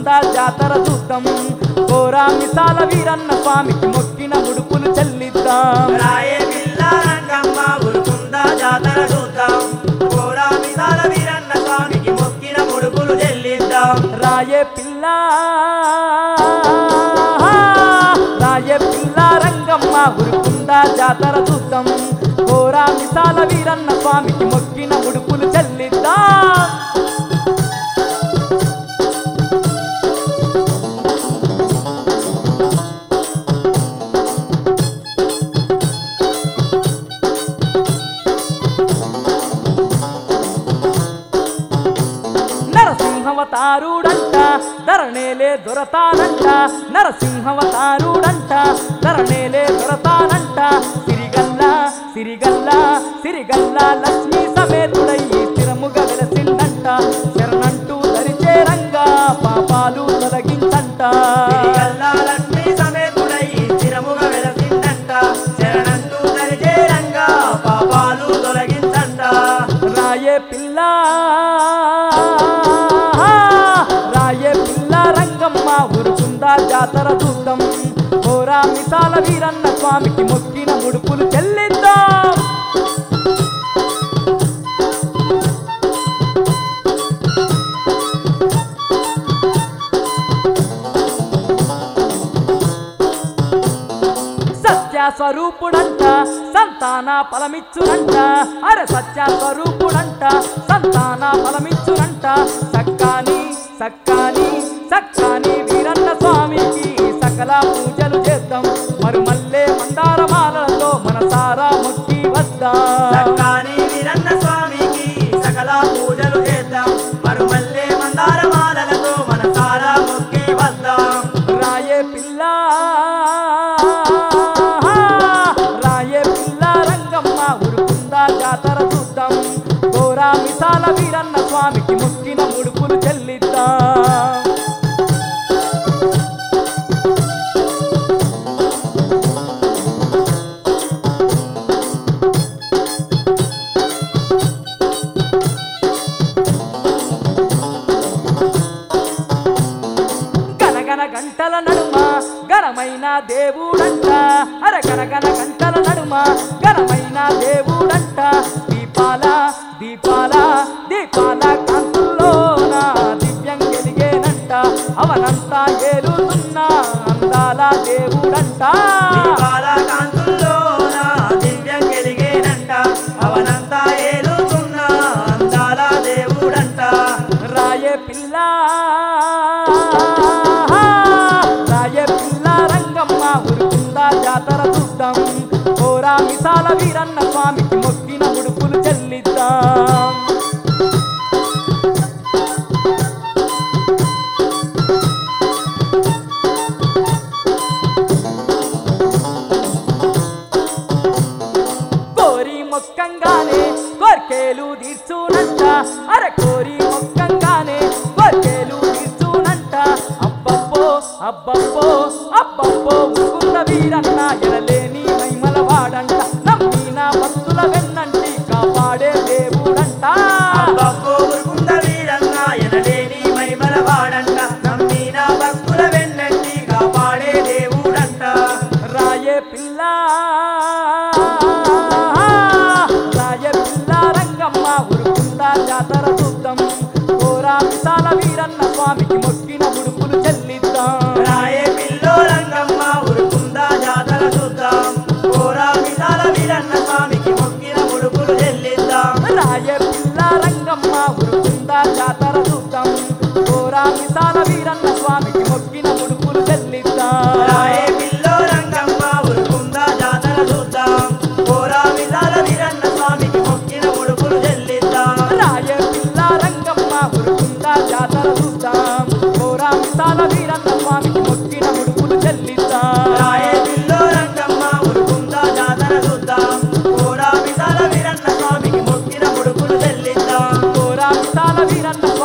ఉరుకుందా జాతర చూద్దాం కోరా మిసాల వీరన్న స్వామికి మొక్కిన ముడుపులు చెల్లిద్దాం రాయే పిల్ల రంగమ్మ ఉరుకుందా జాతర చూద్దాం కోరా మిసాల వీరన్న స్వామికి మొక్కిన ముడుపులు చెల్లిద్దాం రాయే పిల్ల రాయే పిల్ల రంగమ్మ ఉరుకుందా జాతర చూద్దాం కోరా మిసాల వీరన్న స్వామికి మొక్కిన ముడుపులు చెల్లిద్దాం నరసింహవతారుడంట ధరణేలే దొరతానంట నరసింహవతారుడంట ధరణేలే దొరతానంట సిరిగల్ల సిరిగల్ల సిరిగల్ల లక్ష్మీ సమేతుడై స్థిరముగా వెలసిందంట శరణంటూ ధరిచే రంగా పాపాలు తొలగించంట తిరిగల్లా లక్ష్మీ సమేతుడై స్థిరముగా వెలసిందంట శరణంటూ దరిచేరంగా పాపాలు తొలగించంట రాయే పిల్ల రాయే పిల్ల రంగమ్మ ఉరుకుందా జాతర చూద్దాం కోరా మిసాల వీరన్న స్వామికి మొక్కిన ముడుపులు చెల్లిద్దాం సత్య స్వరూపుడంట సంతాన ఫలమిచ్చునంట అరే సత్య స్వరూపుడంట సంతాన ఫలమిచ్చునంట సక్కాని సక్కాని సక్కాని వీరన్న స్వామికి సకల పూజలు చేద్దాం మరుమల్లే మందారమాలతో మనసారా మొక్కి వద్దాం సక్కాని వీరన్న స్వామికి సకల పూజలు చేద్దాం మరుమల్లే మందారమాలలతో మనసారా మొక్కి వద్దాం రాయే పిల్ల రాయే పిల్ల రంగమ్మ ఉరుకుందా జాతర చూద్దాం కోరా మిసాల వీరన్న స్వామికి మొక్కిన ముడుపులు చెల్లిద్దాం గనగన గంటల నడుమ గణమైన దేవుడంట అర గనగన గంటల నడుమ గణమైన దేవుడంట దీపాల దీపాల దీపాల కాంతుల్లోన దివ్యం గెలిగేనంట అవనంతా ఏలుతున్న అందాల దేవుడంట దీపాల కాంతుల్లోన దివ్యం గెలిగేనంట అవనంతా ఏలుతున్న అందాల దేవుడంట రాయే పిల్ల రాయే పిల్ల రంగమ్మ ఉరుకుందా జాతర చూద్దాం కోరా మిసాల వీరన్న స్వామికి మొక్కిన ముడుపులు చెల్లిద్దాం కోరి మొక్కంగానే కోర్కేలు తీర్చునంట అరే కోరి మొక్కంగానే కోర్కేలు తీర్చునంట అబ్బబ్బో అబ్బబ్బో అబ్బబ్బో ఉకుంద వీరన్న ఎనలేని మహిమల వాడంట నమ్మిన భక్తుల వెన్నంటి కాపాడే దేవుడంట అబ్బబ్బో ఉరుకుంద వీరన్న ఎనలేని మహిమల వాడంట నమ్మిన భక్తుల వెన్నంటి కాపాడే దేవుడంట రాయే పిల్ల రాయే పిల్ల రంగమ్మ ఉరుకుందా జాతర చూద్దాం కోరా విశాల వీరన్న స్వామికి మొక్కిన ముడుపులు చెల్లిద్దాం రాయే పిల్లో రంగమ్మ ఉరుకుందా జాతర చూద్దాం కోరా విశాల వీరన్న స్వామికి మొక్కిన ముడుపులు చెల్లిద్దాం రాయే పిల్ల రంగమ్మ ఉరుకుందా జాతర చూద్దాం కోరా విశాల వీరన్న స్వామికి మొక్కిన ముడుపులు చెల్లిద్దాం రాయే పిల్లో రంగమ్మ ఉరుకుందా జాతర చూద్దాం కోరా విశాల వీరన్న స్వామికి మొక్కిన ముడుపులు చెల్లిద్దాం రాయే పిల్ల రంగమ్మ ఉరుకుందా జాతర చూద్దాం కోరా విశాల వీరన్న స్వామికి మొక్కిన ముడుపులు చెల్లిద్దాం రాయే పిల్లో రంగమ్మ ఉరుకుందా జాతర చూద్దాం కోరా విశాల వీరన్న స్వామికి మొక్కిన ముడుపులు చెల్లిద్దాం కోరా విశాల వీరన్న